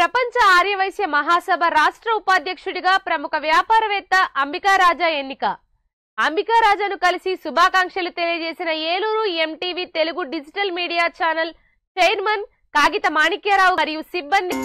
ప్రపంచ ఆర్యవైశ్య మహాసభ రాష్ట్ర ఉపాధ్యక్షుడిగా ప్రముఖ వ్యాపారవేత్త అంబికా రాజా ఎన్నిక అంబికా రాజాను కలిసి శుభాకాంక్షలు తెలియజేసిన Eluru MTV Telugu digital media channel chairman Kagitha Manikyarao మరియు సిబ్బంది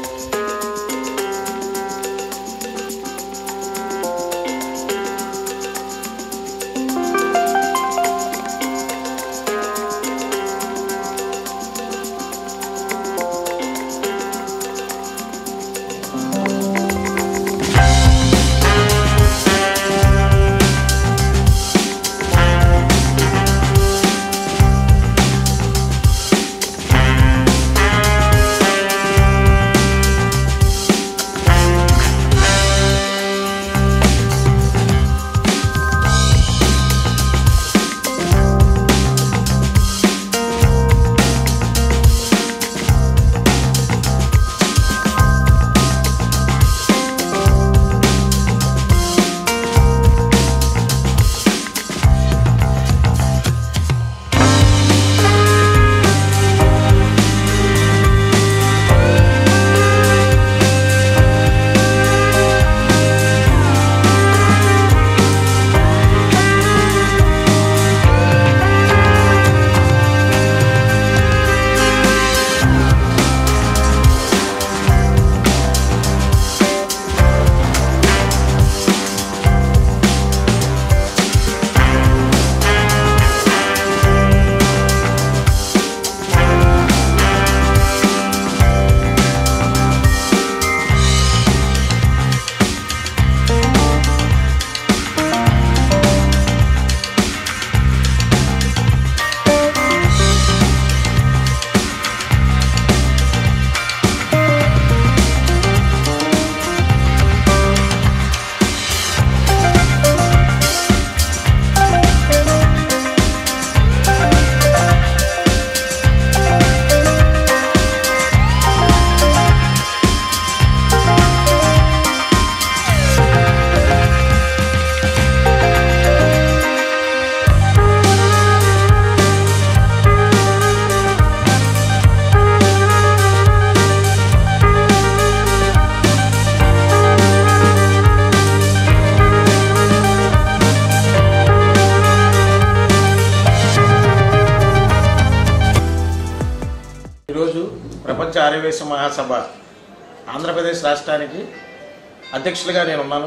ఈరోజు ప్రపంచ ఆర్యవేశ మహాసభ ఆంధ్రప్రదేశ్ రాష్ట్రానికి అధ్యక్షులుగా నేను ఉన్నాను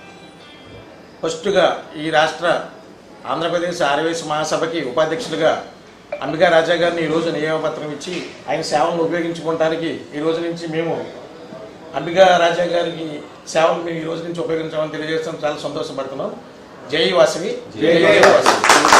ఫస్ట్గా ఈ రాష్ట్ర ఆంధ్రప్రదేశ్ ఆర్యవేశ మహాసభకి ఉపాధ్యక్షులుగా అంబికా రాజా గారిని ఈరోజు నియమపత్రం ఇచ్చి ఆయన సేవలను ఉపయోగించుకోవడానికి ఈ రోజు నుంచి మేము అంబికా రాజా గారికి సేవలు మేము ఈ రోజు నుంచి ఉపయోగించామని తెలియజేస్తాం చాలా సంతోషపడుతున్నాం జై వాసవి జై వాసవి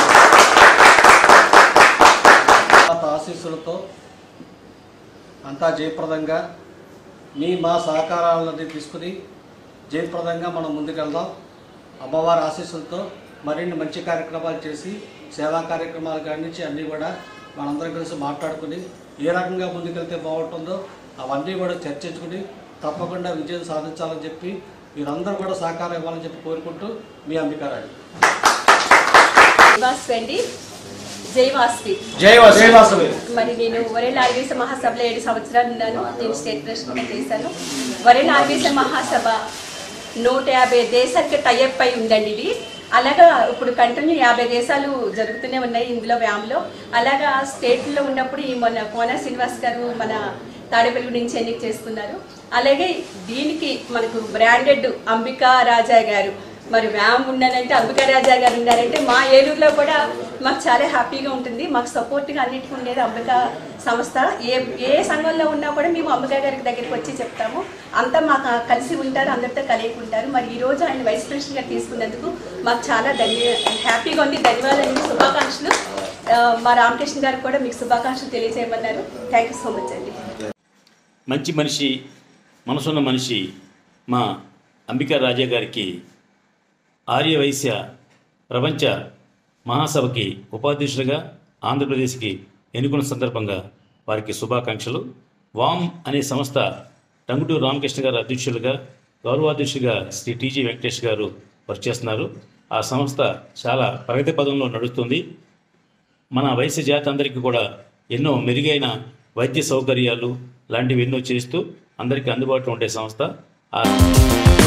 మాత ఆశీస్సులతో అంతా జయప్రదంగా మీ మా సహకారాలని తీసుకుని జయప్రదంగా మనం ముందుకెళ్దాం అమ్మవారి ఆశీస్సులతో మరిన్ని మంచి కార్యక్రమాలు చేసి సేవా కార్యక్రమాలు కానించి అన్నీ కూడా మనందరం కలిసి మాట్లాడుకుని ఏ రకంగా ముందుకెళ్తే బాగుంటుందో అవన్నీ కూడా చర్చించుకుని తప్పకుండా విజయం సాధించాలని చెప్పి మీరందరూ కూడా సహకారం ఇవ్వాలని చెప్పి కోరుకుంటూ మీ అంబికారాణి నివాస్ వెండి జై వాస్వి జై వాసవి మరి నేను వరేళ్ళ ఆర్వేశ మహాసభలో ఏడు సంవత్సరాలు ఉన్నాను నేను స్టేట్ ప్రెసిడెంట్ చేశాను వరేళ్ళ ఆర్వేశ మహాసభ నూట యాభై దేశాలకి టైఅప్ అయి ఉందండి ఇది అలాగా ఇప్పుడు కంటిన్యూ యాభై దేశాలు జరుగుతూనే ఉన్నాయి ఇందులో వ్యామ్లో అలాగా స్టేట్లో ఉన్నప్పుడు ఈ మొన్న కోన శ్రీనివాస్ గారు మన తాడేపల్లి నుంచి ఎన్నిక చేసుకున్నారు అలాగే దీనికి మనకు బ్రాండెడ్ అంబికా రాజా గారు మరి వ్యామ్ ఉన్నారంటే అంబికా రాజా గారు ఉన్నారంటే మా ఏలూరులో కూడా మాకు చాలా హ్యాపీగా ఉంటుంది మాకు సపోర్ట్గా అన్నిటికీ ఉండేది అంబికా సంస్థ ఏ ఏ సంఘంలో ఉన్నా కూడా మేము అంబికా గారికి దగ్గరికి వచ్చి చెప్తాము అంతా మాకు కలిసి ఉంటారు అందరితో కలిగి ఉంటారు మరి ఈ రోజు ఆయన వైస్ ప్రెసిడెంట్గా తీసుకున్నందుకు మాకు చాలా ధన్య హ్యాపీగా ఉంది ధన్యవాదాలు శుభాకాంక్షలు ఆ, మా రామకృష్ణ గారికి కూడా మీకు శుభాకాంక్షలు తెలియజేయమన్నారు థ్యాంక్ యూ సో మచ్ అండి మంచి మనిషి మనసున్న మనిషి మా అంబికా రాజా గారికి ఆర్యవైశ్య ప్రపంచ మహాసభకి ఉపాధ్యక్షులుగా ఆంధ్రప్రదేశ్కి ఎన్నుకున్న సందర్భంగా వారికి శుభాకాంక్షలు వామ్ అనే సంస్థ టంగుటూరు రామకృష్ణ గారు అధ్యక్షులుగా గౌరవాధ్యక్షులుగా శ్రీ టీజీ వెంకటేష్ గారు వర్క్ చేస్తున్నారు ఆ సంస్థ చాలా ప్రగతి పదంలో నడుస్తుంది మన వయసు జాతి అందరికీ కూడా ఎన్నో మెరుగైన వైద్య సౌకర్యాలు లాంటివి ఎన్నో చేస్తూ అందరికీ అందుబాటులో ఉండే సంస్థ ఆ